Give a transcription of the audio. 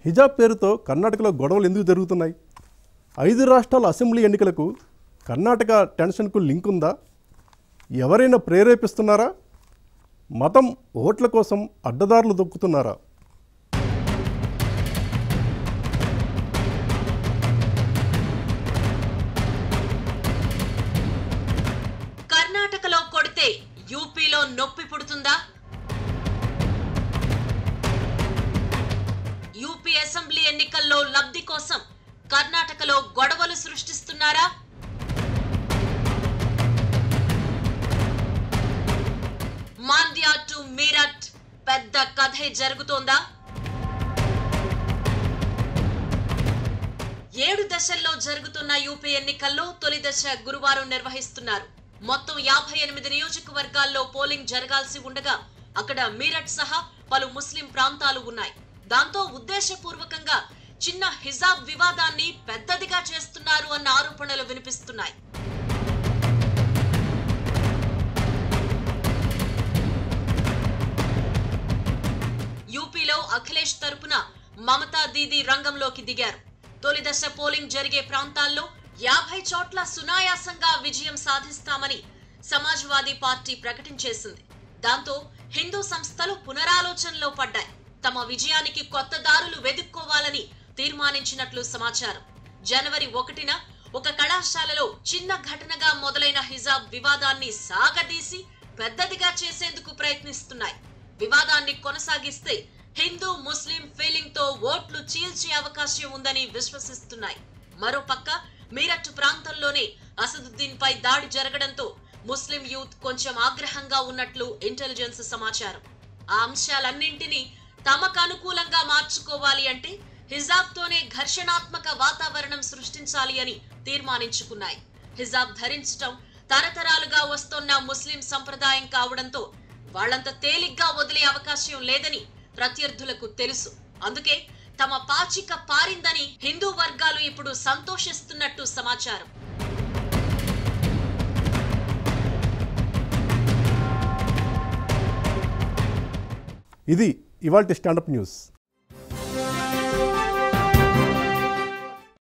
హిజాబ్ పేరుతో కర్ణాటకలో గొడవలు ఎందుకు జరుగుతున్నాయి ఐదు రాష్ట్రాల అసెంబ్లీ ఎన్నికలకు కర్ణాటక టెన్షన్కు లింక్ ఉందా ఎవరైనా ప్రేరేపిస్తున్నారా మతం ఓట్ల కోసం అడ్డదారులు దొక్కుతున్నారా కర్ణాటకలో కొడితే యూపీలో నొప్పి పుడుతుందా యూపీ అసెంబ్లీ ఎన్నికల్లో లబ్ధి కోసం కర్ణాటకలో గొడవలు సృష్టిస్తున్నారా మాండ్యా టు మీరట్ పెద్ద కథే జరుగుతోందా ఏడు దశల్లో జరుగుతున్న యూపీ ఎన్నికల్లో తొలి దశ గురువారం నిర్వహిస్తున్నారు మొత్తం యాభై ఎనిమిది నియోజకవర్గాల్లో పోలింగ్ జరగాల్సి ఉండగా అక్కడ మీరట్ సహా పలు ముస్లిం ప్రాంతాలు ఉన్నాయి దాంతో ఉద్దేశపూర్వకంగా చిన్న హిజాబ్ వివాదాన్ని పెద్దదిగా చేస్తున్నారు అన్న ఆరోపణలు వినిపిస్తున్నాయి యూపీలో అఖిలేష్ తరపున మమతా దీదీ రంగంలోకి దిగారు తొలి దశ పోలింగ్ జరిగే ప్రాంతాల్లో యాభై చోట్ల సునాయాసంగా విజయం సాధిస్తామని సమాజ్వాదీ పార్టీ ప్రకటించేసింది దాంతో హిందూ సంస్థలు పునరాలోచనలో పడ్డాయి తమ విజయానికి కొత్త దారులు వెదుక్కోవాలని తీర్మానించినట్లు సమాచారం జనవరి ఒకటిన ఒక కళాశాలలో చిన్న ఘటనగా మొదలైన హిజాబ్ వివాదాన్ని సాగదీసి పెద్దదిగా చేసేందుకు ప్రయత్నిస్తున్నాయి వివాదాన్ని కొనసాగిస్తే హిందూ ముస్లిం ఫీలింగ్ తో ఓట్లు చీల్చే అవకాశం ఉందని విశ్వసిస్తున్నాయి మరోపక్క మీరట్ ప్రాంతంలోనే అసదుద్దీన్ పై దాడి జరగడంతో ముస్లిం యూత్ కొంచెం ఆగ్రహంగా ఉన్నట్లు ఇంటెలిజెన్స్ సమాచారం ఆ అంశాలన్నింటినీ తమకు అనుకూలంగా మార్చుకోవాలి అంటే హిజాబ్ తోనే ఘర్షణాత్మక వాతావరణం సృష్టించాలి అని తీర్మానించుకున్నాయి హిజాబ్ ధరించటం తరతరాలుగా వస్తోన్న ముస్లిం సంప్రదాయం కావడంతో వాళ్ళంత తేలిగ్గా వదిలే అవకాశం లేదని ప్రత్యర్థులకు తెలుసు అందుకే తమ పాచిక పారిందని హిందూ వర్గాలు ఇప్పుడు సంతోషిస్తున్నట్టు సమాచారం ఇది ఇవాల్టి స్టాండప్ న్యూస్